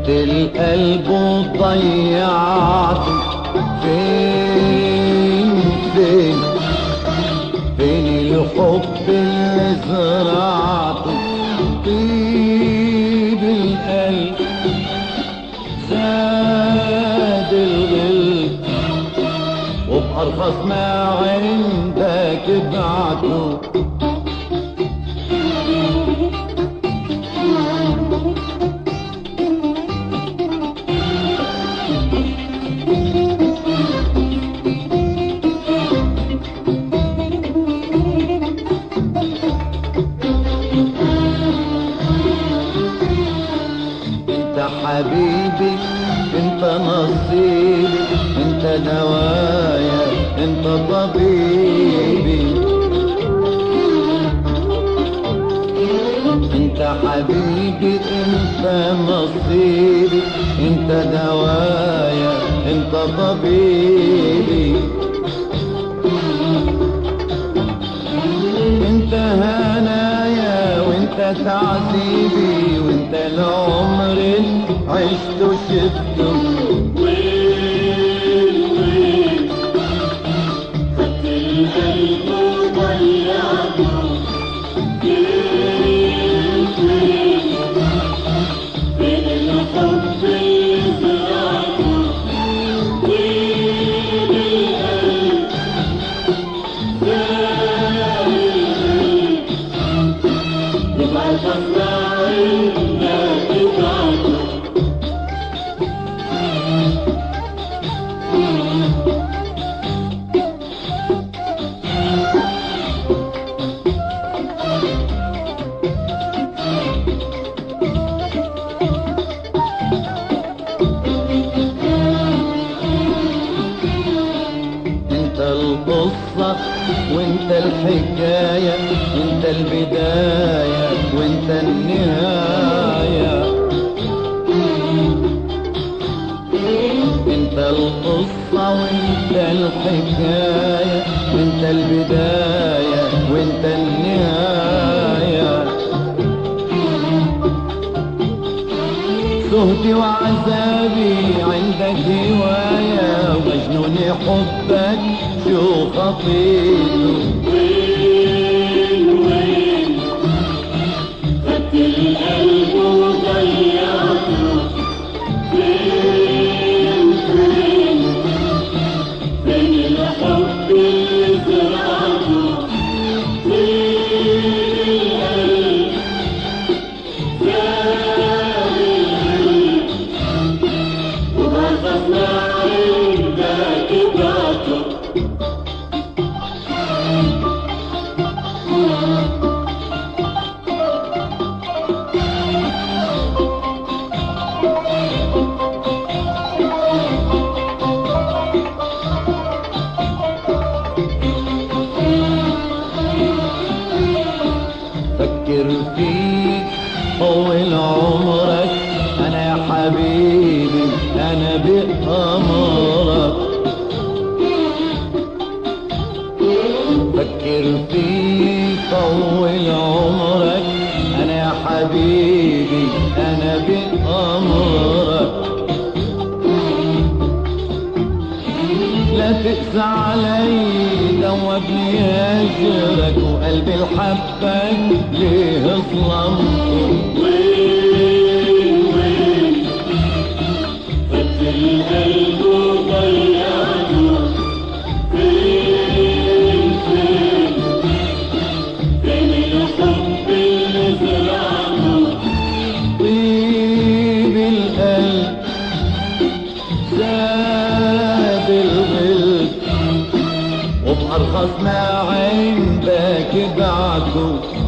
خدت القلب وضيعته فين فين فين الحب اللي زرعته طيب القلب زاد الغل وبأرخص ما عندك ابعته انت حبيبي انت نصيبي انت دوايا انت طبيبي انت حبيبي انت نصيبي انت دوايا انت طبيبي انت هنايا وانت تعذيبي وانت العمر اللي عشته شفته وين وين خدت القلب وضيعته فين فين فين الحب اللي زرعته وين القلب زاد القلب يبقى تصنع عندك ابعته انت القصة وانت الحكاية انت البداية وانت النهاية انت القصة وانت الحكاية وانت البداية وانت النهاية سهدي وعذابي عندك هواية ومجنون حبك شو خطيته وين وين خدت القلب وضيعته فين فين فين الحب اللي زرعته فين القلب زاد القلب وبرخصنا عندك ابعته فكر فيك طول عمرك انا يا حبيبي انا بأمرك فكر فيك طول عمرك انا يا حبيبي انا بأمرك لا تقسى علي دوبني اجرك وقلبي الحبك ليه ظلمته وين وين خدت القلب وضيعته فين فين فين الحب اللي زرعته طيب القلب زاد الغل وبأرخص ما عندك بعته